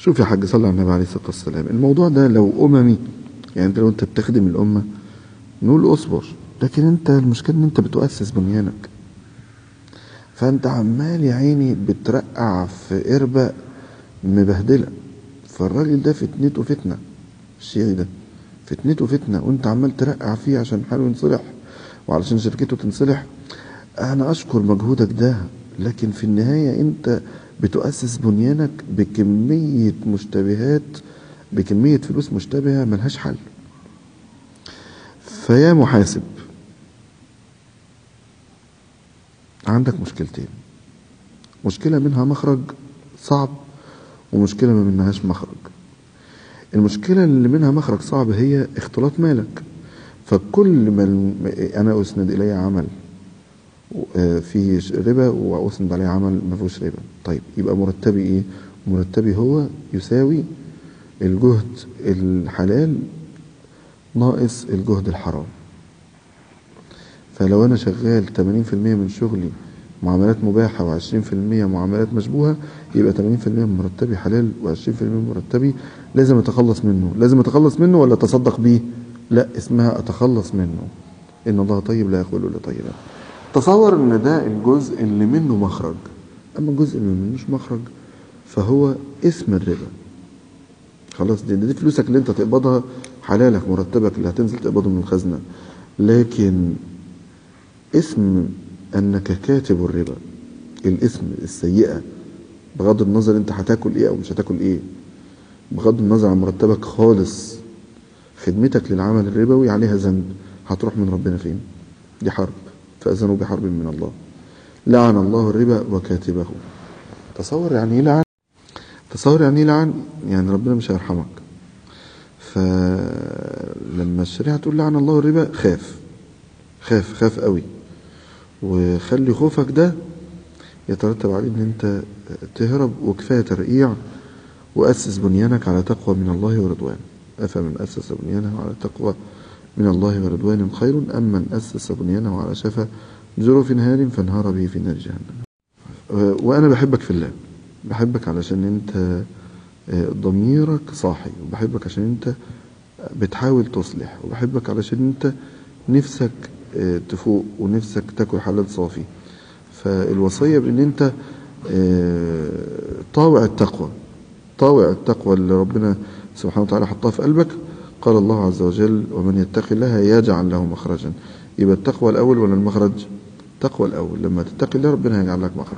شوف يا حاج صلى على النبي عليه الصلاة والسلام الموضوع ده لو أممي يعني انت لو انت بتخدم الأمة نقول اصبر لكن انت المشكلة ان انت بتؤسس بنيانك فانت عمال يا عيني بترقع في قربة مبهدلة فالراجل ده فتنته فتنة الشيعي ده فتنته فتنة وانت عمال ترقع فيه عشان حاله ينصلح وعلشان شركته تنصلح انا اشكر مجهودك ده لكن في النهاية انت بتؤسس بنيانك بكمية مشتبهات بكمية فلوس مشتبهة ملهاش حل فيا محاسب عندك مشكلتين مشكلة منها مخرج صعب ومشكلة ما منهاش مخرج المشكلة اللي منها مخرج صعب هي اختلاط مالك فكل ما الم- أنا أسند إلي عمل آه، فيه ش- ربا وأسند عليه عمل ما فيهوش ربا طيب يبقى مرتبي إيه؟ مرتبي هو يساوي الجهد الحلال ناقص الجهد الحرام فلو أنا شغال 80% من شغلي معاملات مباحة و20% معاملات مشبوهة يبقى 80% من مرتبي حلال و20% من مرتبي لازم أتخلص منه لازم أتخلص منه ولا أتصدق بيه لا اسمها أتخلص منه إن الله طيب لا يقبل إلا طيبا تصور إن ده الجزء اللي منه مخرج أما الجزء اللي منوش مخرج فهو اسم الربا خلاص دي, دي فلوسك اللي انت تقبضها حلالك مرتبك اللي هتنزل تقبضه من الخزنة لكن اسم انك كاتب الربا الاسم السيئة بغض النظر انت هتاكل ايه او مش هتاكل ايه بغض النظر عن مرتبك خالص خدمتك للعمل الربوي عليها ذنب هتروح من ربنا فين دي حرب فأذنوا بحرب من الله لعن الله الربا وكاتبه تصور يعني ايه لعن تصور يعني ايه لعن يعني ربنا مش هيرحمك فلما الشريعة تقول لعن الله الربا خاف خاف خاف قوي وخلي خوفك ده يترتب عليه ان انت تهرب وكفاية ترقيع وأسس بنيانك على تقوى من الله ورضوان أفمن أسس بنيانه على تقوى من الله ورضوان خير أم من أسس بنيانه على شفا جرف نهار فانهار به في نار جهنم وأنا بحبك في الله بحبك علشان أنت ضميرك صاحي وبحبك عشان أنت بتحاول تصلح وبحبك علشان أنت نفسك تفوق ونفسك تاكل حلال صافي فالوصية بأن أنت طاوع التقوى طاوع التقوى اللي ربنا سبحانه وتعالى حطها في قلبك قال الله عز وجل ومن يتق الله يجعل له مخرجا يبقى التقوى الأول ولا المخرج التقوى الأول لما تتقي الله ربنا هيجعل لك مخرج